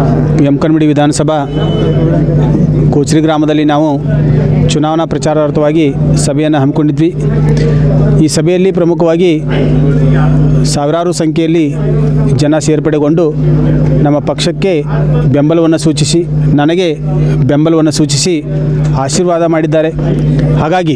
ಯಮಕನ್ಮಡಿ ವಿಧಾನಸಭಾ ಕೋಚರಿ ಗ್ರಾಮದಲ್ಲಿ ನಾವು ಚುನಾವಣಾ ಪ್ರಚಾರಾರ್ಥವಾಗಿ ಸಭೆಯನ್ನು ಹಮ್ಮಿಕೊಂಡಿದ್ವಿ ಈ ಸಭೆಯಲ್ಲಿ ಪ್ರಮುಖವಾಗಿ ಸಾವಿರಾರು ಸಂಖ್ಯೆಯಲ್ಲಿ ಜನ ಸೇರ್ಪಡೆಗೊಂಡು ನಮ್ಮ ಪಕ್ಷಕ್ಕೆ ಬೆಂಬಲವನ್ನು ಸೂಚಿಸಿ ನನಗೆ ಬೆಂಬಲವನ್ನು ಸೂಚಿಸಿ ಆಶೀರ್ವಾದ ಮಾಡಿದ್ದಾರೆ ಹಾಗಾಗಿ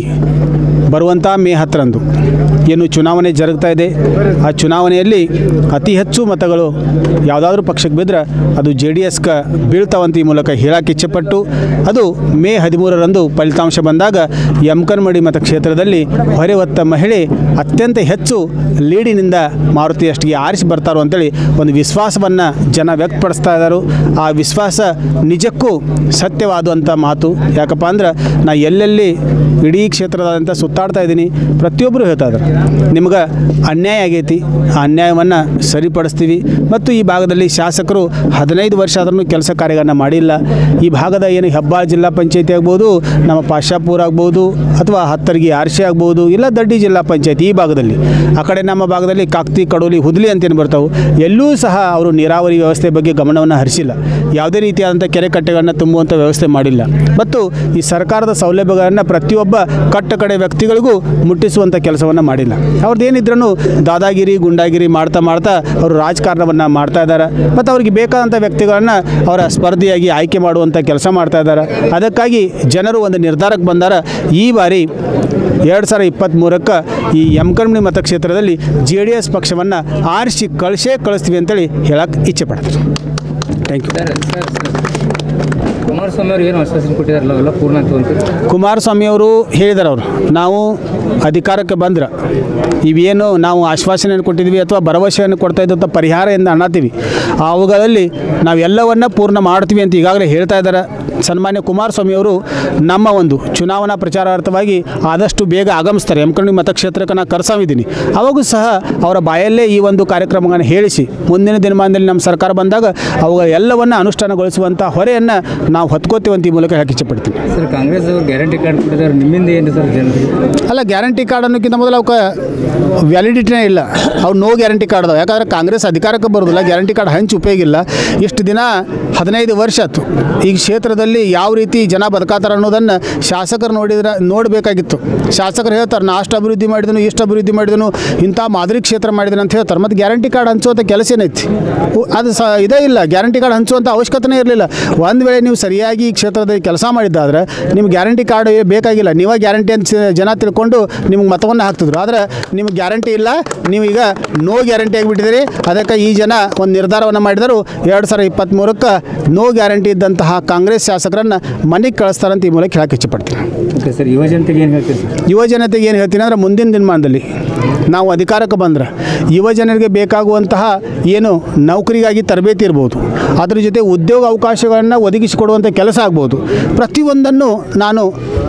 ಬರುವಂಥ ಮೇ ಹತ್ತರಂದು ಏನು ಚುನಾವಣೆ ಜರುಗ್ತಾ ಇದೆ ಆ ಚುನಾವಣೆಯಲ್ಲಿ ಅತಿ ಹೆಚ್ಚು ಮತಗಳು ಯಾವುದಾದ್ರೂ ಪಕ್ಷಕ್ಕೆ ಬಿದ್ದರೆ ಅದು ಜೆ ಡಿ ಎಸ್ಗೆ ಬೀಳ್ತಾವಂತ ಈ ಮೂಲಕ ಹೇಳಕ್ಕೆ ಇಚ್ಛೆಪಟ್ಟು ಅದು ಮೇ ಹದಿಮೂರರಂದು ಫಲಿತಾಂಶ ಬಂದಾಗ ಯಮಕನ್ಮಡಿ ಮತಕ್ಷೇತ್ರದಲ್ಲಿ ಹೊರೆ ಹೊತ್ತ ಮಹಿಳೆ ಅತ್ಯಂತ ಹೆಚ್ಚು ಲೀಡಿನಿಂದ ಮಾರುತಿ ಅಷ್ಟಿಗೆ ಆರಿಸಿ ಬರ್ತಾರೋ ಅಂತೇಳಿ ಒಂದು ವಿಶ್ವಾಸವನ್ನು ಜನ ವ್ಯಕ್ತಪಡಿಸ್ತಾ ಇದ್ದಾರೆ ಆ ವಿಶ್ವಾಸ ನಿಜಕ್ಕೂ ಸತ್ಯವಾದಂಥ ಮಾತು ಯಾಕಪ್ಪ ಅಂದ್ರೆ ನಾ ಎಲ್ಲೆಲ್ಲಿ ಇಡೀ ಕ್ಷೇತ್ರದಾದಂಥ ಸುತ್ತಾಡ್ತಾ ಇದ್ದೀನಿ ಪ್ರತಿಯೊಬ್ಬರು ಹೇಳ್ತಾ ಇದ್ದಾರೆ ನಿಮ್ಗೆ ಅನ್ಯಾಯ ಆಗೈತಿ ಆ ಅನ್ಯಾಯವನ್ನು ಸರಿಪಡಿಸ್ತೀವಿ ಮತ್ತು ಈ ಭಾಗದಲ್ಲಿ ಶಾಸಕರು ಹದಿನೈದು ವರ್ಷ ಆದ್ರೂ ಕೆಲಸ ಕಾರ್ಯಗಳನ್ನು ಮಾಡಿಲ್ಲ ಈ ಭಾಗದ ಏನು ಹೆಬ್ಬಾಳ ಜಿಲ್ಲಾ ಪಂಚಾಯತಿ ಆಗ್ಬೋದು ನಮ್ಮ ಪಾಶಾಪುರ ಆಗ್ಬೋದು ಅಥವಾ ಹತ್ತರ್ಗಿ ಆರ್ಶಿ ಆಗ್ಬೋದು ಇಲ್ಲ ದಡ್ಡಿ ಜಿಲ್ಲಾ ಪಂಚಾಯತಿ ಈ ಭಾಗದಲ್ಲಿ ಆ ಕಡೆ ನಮ್ಮ ಭಾಗದಲ್ಲಿ ಕಾಕ್ತಿ ಕಡೋಲಿ ಹುದ್ಲಿ ಅಂತೇನು ಬರ್ತಾವೆ ಎಲ್ಲೂ ಸಹ ಅವರು ನೀರಾವರಿ ವ್ಯವಸ್ಥೆ ಬಗ್ಗೆ ಗಮನವನ್ನು ಹರಿಸಿಲ್ಲ ಯಾವುದೇ ರೀತಿಯಾದಂಥ ಕೆರೆ ಕಟ್ಟೆಗಳನ್ನು ತುಂಬುವಂಥ ವ್ಯವಸ್ಥೆ ಮಾಡಿಲ್ಲ ಮತ್ತು ಈ ಸರ್ಕಾರದ ಸೌಲಭ್ಯಗಳನ್ನು ಪ್ರತಿಯೊಬ್ಬ ಕಟ್ಟ ಕಡೆ ವ್ಯಕ್ತಿಗಳಿಗೂ ಮುಟ್ಟಿಸುವಂಥ ಕೆಲಸವನ್ನು ಮಾಡಿಲ್ಲ ಅವ್ರದ್ದು ಏನಿದ್ರೂ ದಾದಾಗಿರಿ ಗುಂಡಾಗಿರಿ ಮಾಡ್ತಾ ಮಾಡ್ತಾ ಅವರು ರಾಜಕಾರಣವನ್ನು ಮಾಡ್ತಾ ಇದ್ದಾರೆ ಮತ್ತು ಅವ್ರಿಗೆ ಬೇಕಾದಂಥ ವ್ಯಕ್ತಿಗಳನ್ನು ಅವರ ಸ್ಪರ್ಧೆಯಾಗಿ ಆಯ್ಕೆ ಮಾಡುವಂಥ ಕೆಲಸ ಮಾಡ್ತಾ ಇದ್ದಾರೆ ಅದಕ್ಕಾಗಿ ಜನರು ಒಂದು ನಿರ್ಧಾರಕ್ಕೆ ಬಂದಾರ ಈ ಬಾರಿ ಎರಡು ಸಾವಿರ ಇಪ್ಪತ್ತ್ಮೂರಕ್ಕೆ ಈ ಯಮಕರ್ಮಣಿ ಮತಕ್ಷೇತ್ರದಲ್ಲಿ ಜೆ ಡಿ ಎಸ್ ಪಕ್ಷವನ್ನು ಆರಿಸಿ ಕಳಿಸೇ ಕಳಿಸ್ತೀವಿ ಅಂತೇಳಿ ಹೇಳಕ್ಕೆ ಇಚ್ಛೆ ಪಡ್ತೀನಿ thank you sir sir sir Kumaraswamy ಅವ್ರು ಏನು ಆಶ್ವಾಸನೆ ಕೊಟ್ಟಿದಾರಲ್ಲ ಅವೆಲ್ಲ ಪೂರ್ಣ ಅಂತ ಅಂತ ಕುಮಾರಸ್ವಾಮಿ ಅವರು ಹೇಳಿದ್ದಾರೆ ಅವರು ನಾವು ಅಧಿಕಾರಕ್ಕೆ ಬಂದ್ರೆ ಇವೇನು ನಾವು ಆಶ್ವಾಸನೆಯನ್ನು ಕೊಟ್ಟಿದ್ವಿ ಅಥವಾ ಭರವಸೆಯನ್ನು ಕೊಡ್ತಾ ಇದ್ದಂಥ ಪರಿಹಾರ ಎಂದು ಅನ್ನತ್ತೀವಿ ಅವುಗಳಲ್ಲಿ ನಾವೆಲ್ಲವನ್ನ ಪೂರ್ಣ ಮಾಡ್ತೀವಿ ಅಂತ ಈಗಾಗಲೇ ಹೇಳ್ತಾ ಇದ್ದಾರೆ ಸನ್ಮಾನ್ಯ ಕುಮಾರಸ್ವಾಮಿ ಅವರು ನಮ್ಮ ಒಂದು ಚುನಾವಣಾ ಪ್ರಚಾರಾರ್ಥವಾಗಿ ಆದಷ್ಟು ಬೇಗ ಆಗಮಿಸ್ತಾರೆ ಯಮಕರ್ಣಿ ಮತಕ್ಷೇತ್ರಕ್ಕೆ ನಾನು ಕರ್ಸಾವಿದ್ದೀನಿ ಅವಾಗೂ ಸಹ ಅವರ ಬಾಯಲ್ಲೇ ಈ ಒಂದು ಕಾರ್ಯಕ್ರಮಗಳನ್ನು ಹೇಳಿಸಿ ಮುಂದಿನ ದಿನಮಾನದಲ್ಲಿ ನಮ್ಮ ಸರ್ಕಾರ ಬಂದಾಗ ಅವುಗಳ ಎಲ್ಲವನ್ನು ಅನುಷ್ಠಾನಗೊಳಿಸುವಂಥ ಹೊರೆಯನ್ನು ನಾವು ಹೊತ್ಕೋತೀವಿ ಅಂತ ಈ ಮೂಲಕ ಹೇಳಕ್ಕೆ ಇಚ್ಛೆಪಡ್ತೀನಿ ಸರ್ ಕಾಂಗ್ರೆಸ್ ಅವರು ಗ್ಯಾರಂಟಿ ಕಾರ್ಡ್ ಕೊಟ್ಟಿದ್ದಾರೆ ನಿಮ್ಮಿಂದ ಏನು ಸರ್ ಜನರಿಗೆ ಅಲ್ಲ ಗ್ಯಾರಂಟಿ ಕಾರ್ಡ್ ಅನ್ನೋಕ್ಕಿಂತ ಮೊದಲು ಅವಕ್ಕೆ ವ್ಯಾಲಿಡಿಟಿನೇ ಇಲ್ಲ ಅವು ನೋ ಗ್ಯಾರಂಟಿ ಕಾರ್ಡ್ ಅದಾವೆ ಯಾಕಂದ್ರೆ ಕಾಂಗ್ರೆಸ್ ಅಧಿಕಾರಕ್ಕೆ ಬರೋದಿಲ್ಲ ಗ್ಯಾರಂಟಿ ಕಾರ್ಡ್ ಹಂಚಿ ಉಪಯೋಗ ಇಲ್ಲ ಇಷ್ಟು ದಿನ ಹದಿನೈದು ವರ್ಷ ಆಯ್ತು ಈ ಕ್ಷೇತ್ರದಲ್ಲಿ ಯಾವ ರೀತಿ ಜನ ಬದುಕಾತಾರ ಅನ್ನೋದನ್ನು ಶಾಸಕರು ನೋಡಿದ್ರೆ ನೋಡಬೇಕಾಗಿತ್ತು ಶಾಸಕರು ಹೇಳ್ತಾರೆ ನಾ ಅಷ್ಟು ಅಭಿವೃದ್ಧಿ ಮಾಡಿದನು ಇಷ್ಟು ಅಭಿವೃದ್ಧಿ ಮಾಡಿದನು ಇಂಥ ಮಾದರಿ ಕ್ಷೇತ್ರ ಮಾಡಿದನು ಅಂತ ಹೇಳ್ತಾರೆ ಮತ್ತು ಗ್ಯಾರಂಟಿ ಕಾರ್ಡ್ ಹಂಚುವಂಥ ಕೆಲಸ ಏನೈತಿ ಉ- ಅದು ಸ ಇದೇ ಇಲ್ಲ ಗ್ಯಾರಂಟಿ ಕಾರ್ಡ್ ಹಂಚುವಂಥ ಅವಶ್ಯಕತೆನೇ ಇರಲಿಲ್ಲ ಒಂದು ವೇಳೆ ನೀವು ಸರಿಯಾಗಿ ಈ ಕ್ಷೇತ್ರದಲ್ಲಿ ಕೆಲಸ ಮಾಡಿದ್ದಾದ್ರೆ ನಿಮ್ಗೆ ಗ್ಯಾರಂಟಿ ಕಾರ್ಡ್ ಬೇಕಾಗಿಲ್ಲ ನೀವೇ ಗ್ಯಾರಂಟಿ ಅಂತ ಸ- ಜನ ತಿಳ್ಕೊಂಡು ನಿಮ್ಗೆ ಮತವನ್ನು ಹಾಕ್ತಿದ್ರು ಆದರೆ ನಿಮ್ಗೆ ಗ್ಯಾರಂಟಿ ಇಲ್ಲ ನೀವು ಈಗ ನೋ ಗ್ಯಾರಂಟಿ ಆಗಿಬಿಟ್ಟಿದ್ದೀರಿ ಅದಕ್ಕೆ ಈ ಜನ ಒಂದು ನಿರ್ಧಾರವನ್ನು ಮಾಡಿದರು ಎರಡು ಸಾವಿರ ಇಪ್ಪತ್ತ್ಮೂರಕ್ಕೆ ನೋ ಗ್ಯಾರಂಟಿ ಇದ್ದಂತಹ ಕಾಂಗ್ರೆಸ್ ಶಾಸಕರನ್ನು ಮನೆಗೆ ಕಳಿಸ್ತಾರಂತ ಈ ಮೂಲಕ ಹೇಳಕ್ಕೆ ಇಚ್ಛೆಪಡ್ತೀನಿ ಓಕೆ ಸರ್ ಯುವ ಜನತೆಗೆ ಏನು ಹೇಳ್ತೀರಿ ಸರ್ ಯುವ ಜನತೆಗೆ ಏನು ಹೇಳ್ತೀನಿ ಅಂದರೆ ಮುಂದಿನ ದಿನಮಾನದಲ್ಲಿ ನಾವು ಅಧಿಕಾರಕ್ಕೆ ಬಂದ್ರೆ ಯುವ ಜನರಿಗೆ ಬೇಕಾಗುವಂತಹ ಏನು ನೌಕರಿಗಾಗಿ ತರಬೇತಿ ಇರ್ಬೋದು ಅದ್ರ ಜೊತೆ ಉದ್ಯೋಗ ಅವಕಾಶಗಳನ್ನು ಒದಗಿಸಿಕೊಡುವಂಥ ಕೆಲಸ ಆಗ್ಬೋದು ಪ್ರತಿಯೊಂದನ್ನು ನಾನು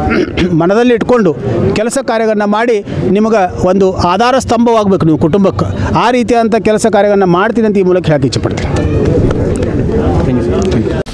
ಮನದಲ್ಲಿ ಇಟ್ಕೊಂಡು ಕೆಲಸ ಕಾರ್ಯಗಳನ್ನು ಮಾಡಿ ನಿಮಗೆ ಒಂದು ಆಧಾರ ಸ್ತಂಭವಾಗಬೇಕು ನೀವು ಕುಟುಂಬಕ್ಕೆ ಆ ರೀತಿಯಾದಂಥ ಕೆಲಸ ಕಾರ್ಯಗಳನ್ನು ಮಾಡ್ತೀನಿ ಅಂತ ಈ ಮೂಲಕ ಹೇಳಕ್ಕೆ ಇಚ್ಛೆಪಡ್ತೀನಿ ಥ್ಯಾಂಕ್ ಯು ಸರ್